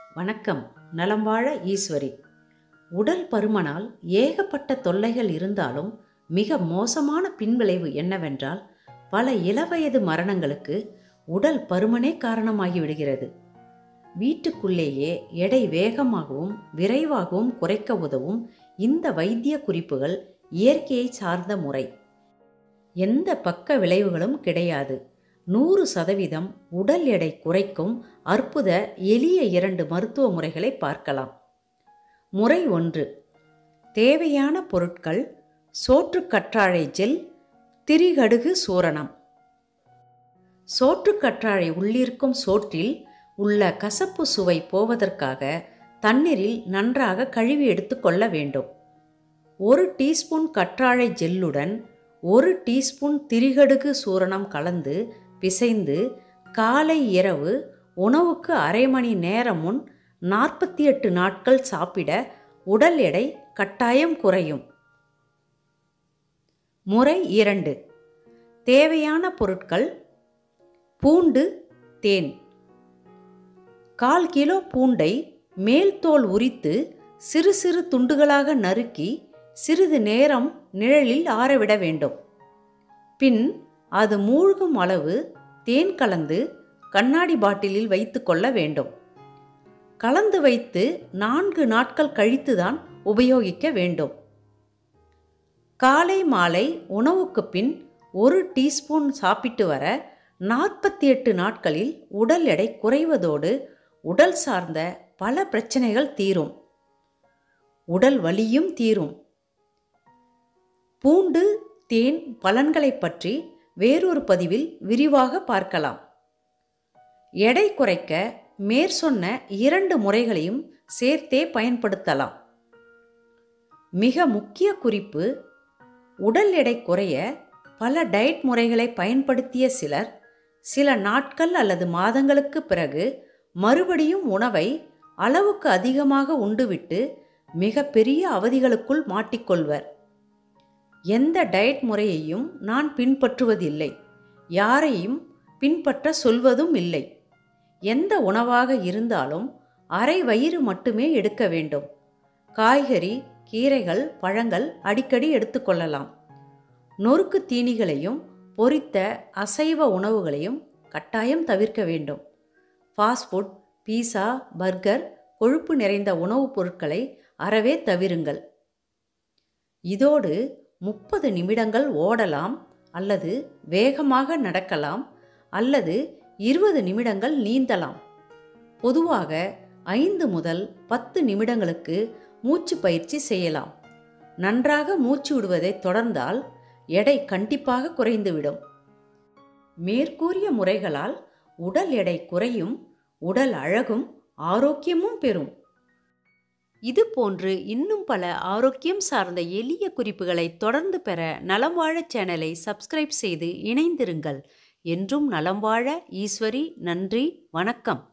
வணக்கம் நலம் வாழ ஈஸ்வரி உடல் பருமனால் ஏகப்பட்ட தொல்லைகள் இருந்தாலும் மிக மோசமான பின்விளைவு என்னவென்றால் பல இளவயது மரணங்களுக்கு உடல் பருமனே காரணமாகி விடுகிறது வீட்டுக்குள்ளேயே எடை வேகமாகவும் விரைவாகவும் குறைக்க உதவும் இந்த வைத்திய குறிப்புகள் இயற்கையை சார்ந்த முறை எந்த பக்க விளைவுகளும் கிடையாது நூறு சதவீதம் உடல் எடை குறைக்கும் அற்புத எளிய இரண்டு மருத்துவ முறைகளை பார்க்கலாம் முறை ஒன்று தேவையான பொருட்கள் சோற்றுக்கற்றாழை ஜெல் திரிகடுகு சூரணம் சோற்றுக்கற்றாழை உள்ளிருக்கும் சோற்றில் உள்ள கசப்பு சுவை போவதற்காக தண்ணீரில் நன்றாக கழுவி எடுத்துக்கொள்ள வேண்டும் ஒரு டீஸ்பூன் கற்றாழை ஜெல்லுடன் ஒரு டீஸ்பூன் திரிகடுகு சூரணம் கலந்து பிசைந்து காலை இரவு உணவுக்கு அரை மணி நேரம் முன் நாற்பத்தி எட்டு நாட்கள் சாப்பிட உடல் எடை கட்டாயம் குறையும் முறை இரண்டு தேவையான பொருட்கள் பூண்டு தேன் கால் கிலோ பூண்டை மேல் தோல் உரித்து சிறு சிறு துண்டுகளாக நறுக்கி சிறிது நேரம் நிழலில் ஆறவிட வேண்டும் பின் அது மூழ்கும் அளவு தேன் கலந்து கண்ணாடி பாட்டிலில் வைத்து கொள்ள வேண்டும் கலந்து வைத்து நான்கு நாட்கள் கழித்துதான் உபயோகிக்க வேண்டும் காலை மாலை உணவுக்கு பின் ஒரு டீஸ்பூன் சாப்பிட்டு வர நாற்பத்தி எட்டு நாட்களில் உடல் எடை குறைவதோடு உடல் சார்ந்த பல பிரச்சனைகள் தீரும் உடல் வலியும் தீரும் பூண்டு தேன் பலன்களை பற்றி வேறொரு பதிவில் விரிவாக பார்க்கலாம் எடை குறைக்க மேற்சொன்ன இரண்டு முறைகளையும் சேர்த்தே பயன்படுத்தலாம் மிக முக்கிய குறிப்பு உடல் எடை குறைய பல டயட் முறைகளை பயன்படுத்திய சிலர் சில நாட்கள் அல்லது மாதங்களுக்கு பிறகு மறுபடியும் உணவை அளவுக்கு அதிகமாக உண்டுவிட்டு மிக பெரிய அவதிகளுக்குள் மாட்டிக்கொள்வர் எந்த டயட் முறையையும் நான் பின்பற்றுவதில்லை யாரையும் பின்பற்ற சொல்வதும் இல்லை எந்த உணவாக இருந்தாலும் அரை வயிறு மட்டுமே எடுக்க வேண்டும் காய்கறி கீரைகள் பழங்கள் அடிக்கடி எடுத்துக்கொள்ளலாம் நொறுக்கு தீனிகளையும் பொரித்த அசைவ உணவுகளையும் கட்டாயம் தவிர்க்க வேண்டும் ஃபாஸ்ட்ஃபுட் பீஸா பர்கர் கொழுப்பு நிறைந்த உணவுப் பொருட்களை அறவே தவிருங்கள் இதோடு முப்பது நிமிடங்கள் ஓடலாம் அல்லது வேகமாக நடக்கலாம் அல்லது இருபது நிமிடங்கள் நீந்தலாம் பொதுவாக ஐந்து முதல் பத்து நிமிடங்களுக்கு மூச்சு பயிற்சி செய்யலாம் நன்றாக மூச்சு விடுவதை தொடர்ந்தால் எடை கண்டிப்பாக குறைந்துவிடும் மேற்கூறிய முறைகளால் உடல் எடை குறையும் உடல் அழகும் ஆரோக்கியமும் பெறும் இது போன்று இன்னும் பல ஆரோக்கியம் சார்ந்த எளிய குறிப்புகளை தொடர்ந்து பெற நலம் வாழ சேனலை சப்ஸ்கிரைப் செய்து இணைந்திருங்கள் என்றும் நலம் வாழ ஈஸ்வரி நன்றி வணக்கம்